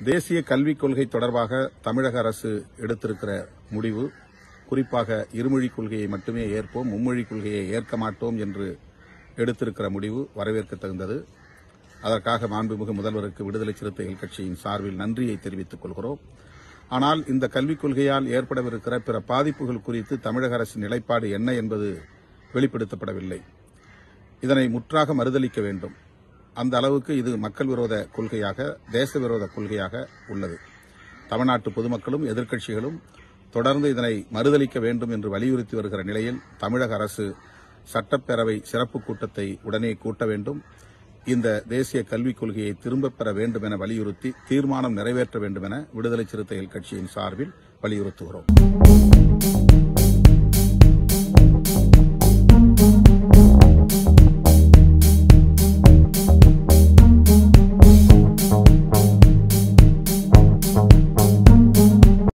தேசிய கல்விக் கொள்கை தொடர்பாக தமிழக அரசு எடுத்திருக்கிற முடிவு குறிப்பாக இருமொழிக் கொள்கையை மட்டுமே ஏற்போம் மும்மொழிக் கொள்கையை ஏற்க மாட்டோம் என்று எடுத்திருக்கிற முடிவு வரவேற்க தகுந்தது அதற்காக மாண்புமிகு முதல்வருக்கு விடுதலை சிறுத்தைகள் கட்சியின் சார்பில் நன்றியை தெரிவித்துக் கொள்கிறோம் ஆனால் இந்த கல்விக் கொள்கையால் ஏற்படவிருக்கிற பிற பாதிப்புகள் குறித்து தமிழக அரசின் நிலைப்பாடு என்ன என்பது வெளிப்படுத்தப்படவில்லை இதனை முற்றாக மறுதளிக்க வேண்டும் அந்த அளவுக்கு இது மக்கள் விரோத கொள்கையாக தேச விரோத கொள்கையாக உள்ளது தமிழ்நாட்டு பொதுமக்களும் எதிர்க்கட்சிகளும் தொடர்ந்து இதனை மறுதளிக்க வேண்டும் என்று வலியுறுத்தி வருகிற நிலையில் தமிழக அரசு சட்டப்பேரவை சிறப்பு கூட்டத்தை உடனே கூட்ட வேண்டும் இந்த தேசிய கல்விக் கொள்கையை திரும்பப் பெற வேண்டும் என வலியுறுத்தி தீர்மானம் நிறைவேற்ற வேண்டும் என விடுதலை சிறுத்தைகள் கட்சியின் சார்பில் வலியுறுத்துகிறோம்